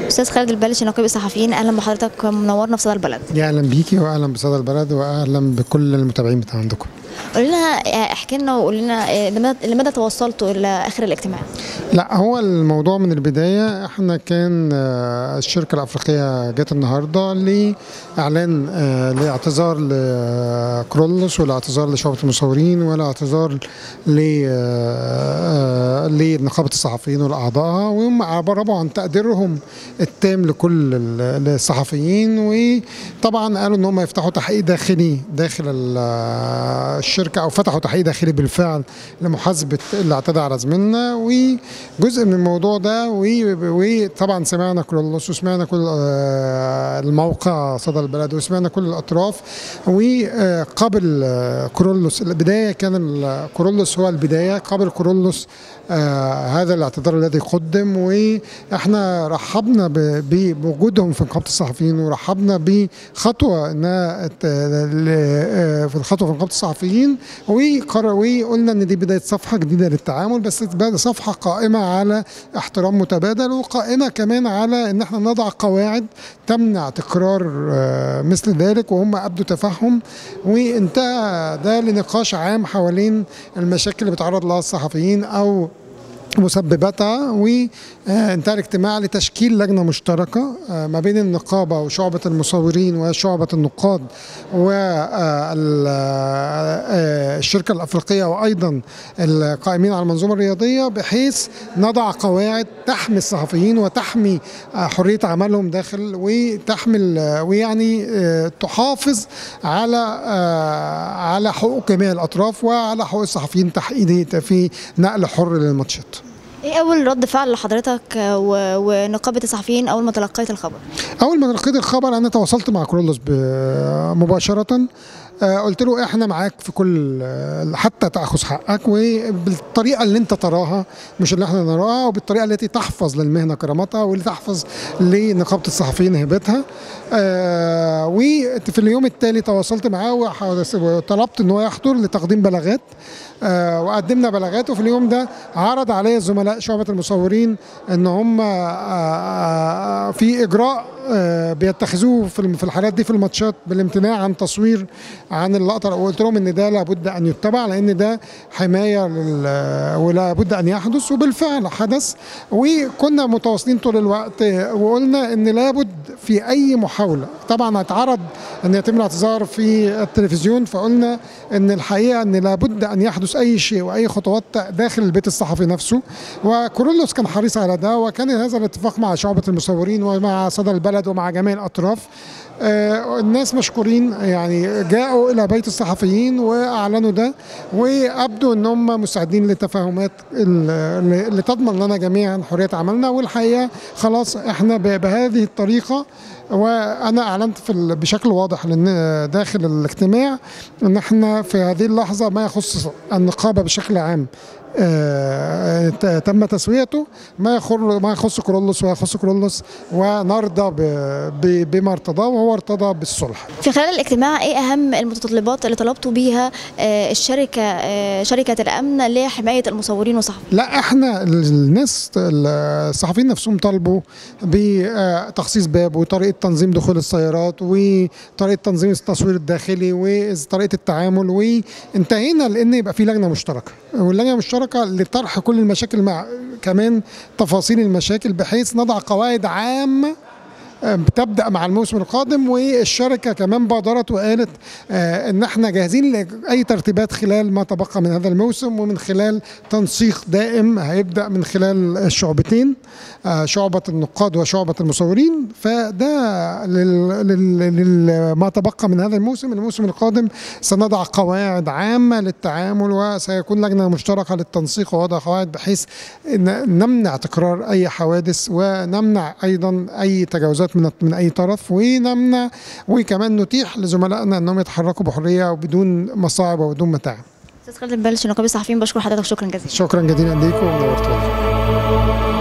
استاذ خالد البلشي نقيب الصحفيين اهلا بحضرتك منورنا في صدى البلد يا اهلا بيكي واهلا بصدى البلد واهلا بكل المتابعين بتاع عندكم قول لنا احكي لنا وقول لنا لماذا لماذا توصلتوا الى اخر الاجتماع لا هو الموضوع من البدايه احنا كان آه، الشركه الافريقيه جت النهارده لاعلان آه، لاعتذار لكرولوس والاعتذار لشعبه المصورين والاعتذار ل آه، لنقابه الصحفيين والاعضائها وهم عبروا عن تقديرهم التام لكل الصحفيين وطبعا قالوا ان هم يفتحوا تحقيق داخلي داخل الشركه او فتحوا تحقيق داخلي بالفعل لمحاسبه اللي اعتدى على زميلنا وجزء من الموضوع ده وطبعا سمعنا كرولوس وسمعنا كل آه، الموقع صدى البلد وسمعنا كل الاطراف وقبل كرولوس البدايه كان كرولوس هو البدايه قبل كرولوس آه هذا الاعتذار الذي قدم واحنا رحبنا بوجودهم في نقابه الصحفيين ورحبنا بخطوه انها آه، في الخطوه في نقابه الصحفيين وقلنا ان دي بدايه صفحه جديده للتعامل بس صفحه قائمه على احترام متبادل وقائمه كمان على ان احنا نضع قواعد تمنع تكرار آه، مثل ذلك وهم ابدوا تفهم وانتهى ده لنقاش عام حوالين المشاكل اللي بيتعرض لها الصحفيين او مسبباتها وانتهى الاجتماع لتشكيل لجنه مشتركه آه، ما بين النقابه وشعبه المصورين وشعبه النقاد والشركه الافريقيه وايضا القائمين على المنظومه الرياضيه بحيث نضع قواعد تحمي الصحفيين وتحمي آه، حريه عملهم داخل وتحمل آه، ويعني تحافظ على على حقوق جميع الاطراف وعلى حقوق الصحفيين تحديدا في نقل حر للماتشات. ايه اول رد فعل لحضرتك ونقابه الصحفيين اول ما تلقيت الخبر اول ما تلقيت الخبر انا تواصلت مع كرولوس مباشره آه، قلت له احنا معاك في كل حتى تاخذ حقك وبالطريقه اللي انت تراها مش اللي احنا نراها وبالطريقه التي تحفظ للمهنه كرامتها واللي تحفظ لنقابه الصحفيين هيبتها آه وفي اليوم التالي تواصلت معاه وطلبت ان هو يحضر لتقديم بلاغات آه وقدمنا بلاغات وفي اليوم ده عرض علي زملاء شعبة المصورين ان هم آه آه في اجراء آه، بيتخذوه في الحالات دي في الماتشات بالامتناع عن تصوير عن اللقطه وقلت لهم ان ده لابد ان يتبع لان ده حمايه ولا بد ان يحدث وبالفعل حدث وكنا متواصلين طول الوقت وقلنا ان لابد في اي محاوله طبعا اتعرض ان يتم الاعتذار في التلفزيون فقلنا ان الحقيقه ان لابد ان يحدث اي شيء واي خطوات داخل البيت الصحفي نفسه وكورولوس كان حريص على ده وكان هذا الاتفاق مع شعبه المصورين ومع صدى البلد ومع جميع الاطراف آه، الناس مشكورين يعني جاءوا الى بيت الصحفيين واعلنوا ده وابدوا ان هم مستعدين للتفاهمات اللي تضمن لنا جميعا حريه عملنا والحقيقه خلاص احنا بهذه الطريقه وانا اعلنت في بشكل واضح داخل الاجتماع ان احنا في هذه اللحظه ما يخص النقابه بشكل عام آه، تم تسويته ما يخر ما يخص كرولوس ويخص كرولوس ونرضى بما ارتضاه وهو ارتضى بالصلح. في خلال الاجتماع ايه اهم المتطلبات اللي طلبتوا بيها آه، الشركه آه، شركه الامن لحمايه المصورين والصحفيين؟ لا احنا الناس الصحفيين نفسهم طالبوا بتخصيص باب وطريقه تنظيم دخول السيارات وطريقه تنظيم التصوير الداخلي وطريقه التعامل وانتهينا لان يبقى في لجنه مشتركه واللجنه المشتركه مشتركه لطرح كل المشاكل مع كمان تفاصيل المشاكل بحيث نضع قواعد عامه بتبدا مع الموسم القادم والشركه كمان بادرت وقالت آه، ان احنا جاهزين لاي ترتيبات خلال ما تبقى من هذا الموسم ومن خلال تنسيق دائم هيبدا من خلال الشعبتين آه، شعبه النقاد وشعبه المصورين فده ما تبقى من هذا الموسم الموسم القادم سنضع قواعد عامه للتعامل وسيكون لجنه مشتركه للتنسيق ووضع قواعد بحيث نمنع تكرار اي حوادث ونمنع ايضا اي تجاوزات من من اي طرف ونمنع وكمان نتيح لزملائنا انهم يتحركوا بحريه وبدون مصاعب وبدون متاعب. استاذ خالد البلش نقابي الصحفيين بشكر حضرتك شكرا جزيلا. شكرا جزيلا ليكم ونورتونا.